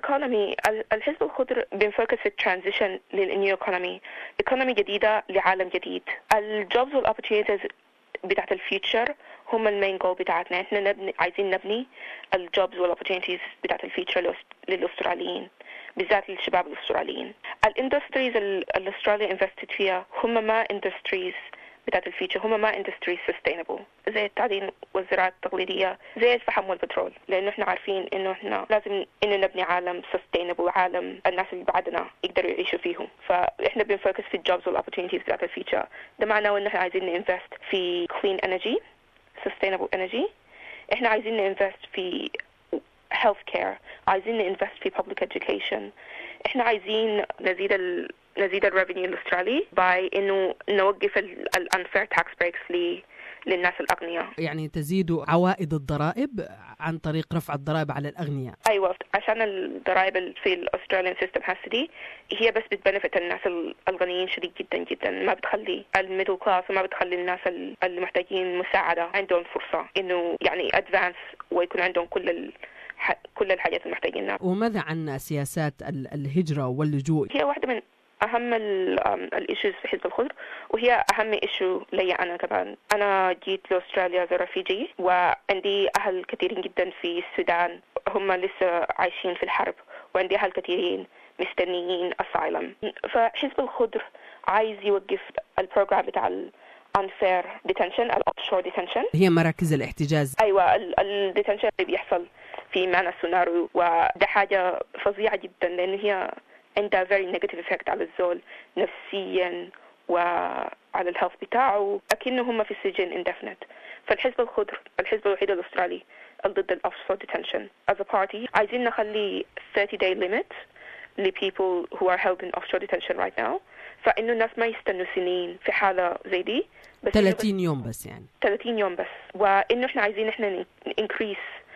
الايكونومي الحزب الخضر بنفوكس في الترانزيشن للنيو ايكونومي ايكونومي جديده لعالم جديد الجوبز والاوبورتونيتيز بتاعت الفيوتشر هم المين جول بتاعتنا احنا نبني عايزين نبني الجوبز والاوبورتونيتيز بتاعت الفيوتشر للاستراليين بالذات للشباب الاستراليين الاندستريز اللي استراليا انفستد فيها هم ما اندستريز بتاعت الفيوتشر هم ما اندستري سستينبل زي التعدين والزراعة التقليدية زي الفحم والبترول لأنه احنا عارفين إنه احنا لازم إنه نبني عالم سستينبل عالم الناس اللي بعدنا يقدروا يعيشوا فيهم فإحنا بنفوكس في الجوبز والأوبورتونيتيز بتاعت الفيوتشر ده معناه إنه احنا عايزين ننفست في كلين انرجي sustainable energy احنا عايزين ننفست في health care عايزين ننفست في public education احنا عايزين نزيد ال نزيد الريفينيو الاسترالي باي انه نوقف الانفير تاكس بريكس للناس الاغنياء يعني تزيد عوائد الضرائب عن طريق رفع الضرائب على الاغنياء ايوه عشان الضرائب في الاستراليان سيستم هسه دي هي بس بتبنفت الناس الغنيين شديد جدا جدا ما بتخلي الميدل كلاس وما بتخلي الناس اللي محتاجين مساعده عندهم فرصه انه يعني ادفانس ويكون عندهم كل ال كل الحاجات المحتاجينها وماذا عن سياسات الهجرة واللجوء؟ هي واحدة من اهم الايشوز في حزب الخضر وهي اهم ايشو لي انا كمان انا جيت لاستراليا از ريفيجي وعندي اهل كثيرين جدا في السودان هم لسه عايشين في الحرب وعندي اهل كثيرين مستنيين اسايلم فحزب الخضر عايز يوقف البروجرام بتاع unfair detention ال offshore detention هي مراكز الاحتجاز ايوه الديتنشن اللي بيحصل في مانا سونارو وده حاجه فظيعه جدا لان هي عندها very negative effect على الزول نفسيا وعلى الهيلث بتاعه أكنه هم في السجن indefinite فالحزب الخضر الحزب الوحيد الأسترالي ضد ال offshore detention as a party عايزين نخلي 30 day limit ل people who are held in offshore detention right now فإنه الناس ما يستنوا سنين في حالة زي دي بس 30 يوم بس يعني 30 يوم بس وإنه إحنا عايزين إحنا increase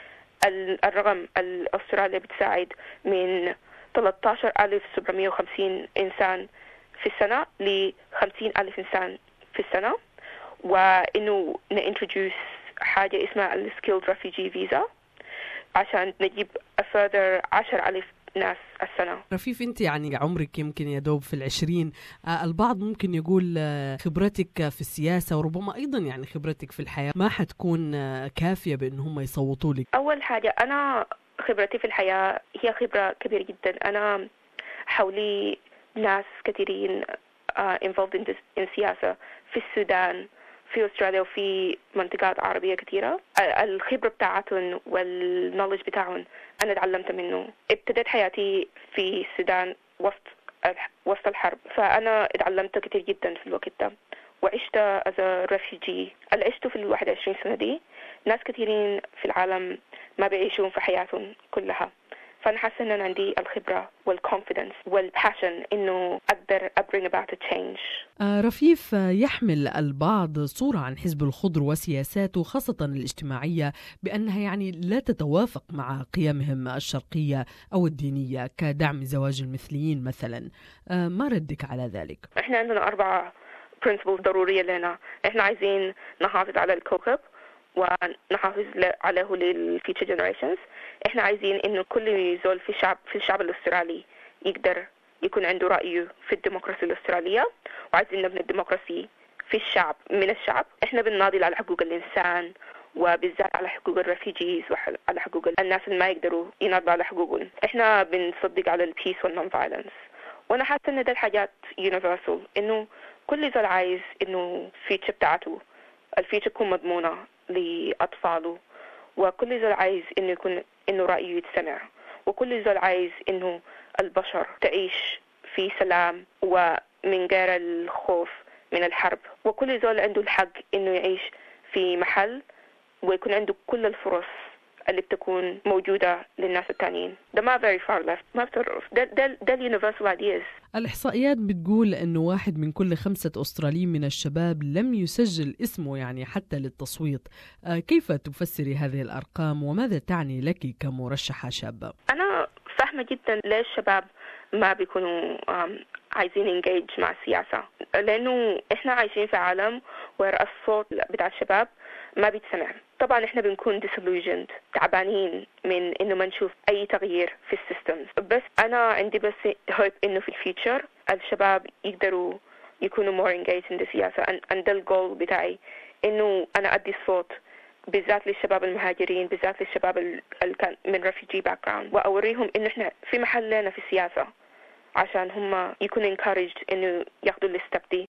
الرقم الأستراليا بتساعد من 13750 إنسان في السنة ل 50000 إنسان في السنة وإنه نintroduce حاجة اسمها ال skilled refugee visa عشان نجيب a further 10000 ناس السنة رفيف أنت يعني عمرك يمكن يا دوب في العشرين آه البعض ممكن يقول آه خبرتك في السياسة وربما أيضا يعني خبرتك في الحياة ما حتكون آه كافية بأن هم يصوتوا لك أول حاجة أنا خبرتي في الحياة هي خبرة كبيرة جدا أنا حولي ناس كثيرين uh, involved in, this, in سياسة في السودان في أستراليا وفي منطقات عربية كثيرة الخبرة بتاعتهم والنولج بتاعهم أنا تعلمت منه ابتديت حياتي في السودان وسط وسط الحرب فأنا اتعلمت كثير جدا في الوقت ده وعشت as a refugee اللي عشته في ال 21 سنة دي ناس كثيرين في العالم ما بيعيشون في حياتهم كلها فأنا حاسة إن أنا عندي الخبرة والكونفيدنس والباشن إنه أقدر أبرينج about a change. آه رفيف يحمل البعض صورة عن حزب الخضر وسياساته خاصة الاجتماعية بأنها يعني لا تتوافق مع قيمهم الشرقية أو الدينية كدعم زواج المثليين مثلا. آه ما ردك على ذلك؟ إحنا عندنا أربعة برنسبلز ضرورية لنا، إحنا عايزين نحافظ على الكوكب ونحافظ عليه للفيوتشر جنريشنز احنا عايزين انه كل زول في الشعب في الشعب الاسترالي يقدر يكون عنده رأيه في الديمقراطية الأسترالية وعايزين نبني الديمقراطية في الشعب من الشعب احنا بنناضل على حقوق الإنسان وبالذات على حقوق الريفيجيز وعلى حقوق الناس اللي ما يقدروا يناضلوا على حقوقهم احنا بنصدق على البيس والنون فايلنس وانا حاسه ان ده الحاجات يونيفرسال انه كل زول عايز انه الفيتشر بتاعته الفيتشر تكون مضمونه لأطفاله وكل زول عايز إنه يكون إنه رأيه يتسمع وكل زول عايز إنه البشر تعيش في سلام ومن غير الخوف من الحرب وكل زول عنده الحق إنه يعيش في محل ويكون عنده كل الفرص اللي بتكون موجودة للناس التانيين ده ما very far left ما بتعرف ده ده ده اليونيفرسال ايدياز الإحصائيات بتقول أنه واحد من كل خمسة أستراليين من الشباب لم يسجل اسمه يعني حتى للتصويت كيف تفسري هذه الأرقام وماذا تعني لك كمرشحة شابة؟ أنا فاهمة جدا ليش الشباب ما بيكونوا عايزين انجيج مع السياسة لأنه إحنا عايشين في عالم وير الصوت بتاع الشباب ما بيتسمع طبعا احنا بنكون disillusioned تعبانين من انه ما نشوف اي تغيير في السيستمز أنا عندي بس hope إنه في الفيوتشر الشباب يقدروا يكونوا more engaged in السياسة and ده الجول بتاعي إنه أنا أدي الصوت بالذات للشباب المهاجرين بالذات للشباب اللي كان من refugee background وأوريهم إنه إحنا في محلنا في السياسة عشان هم يكونوا encouraged إنه ياخذوا الستep دي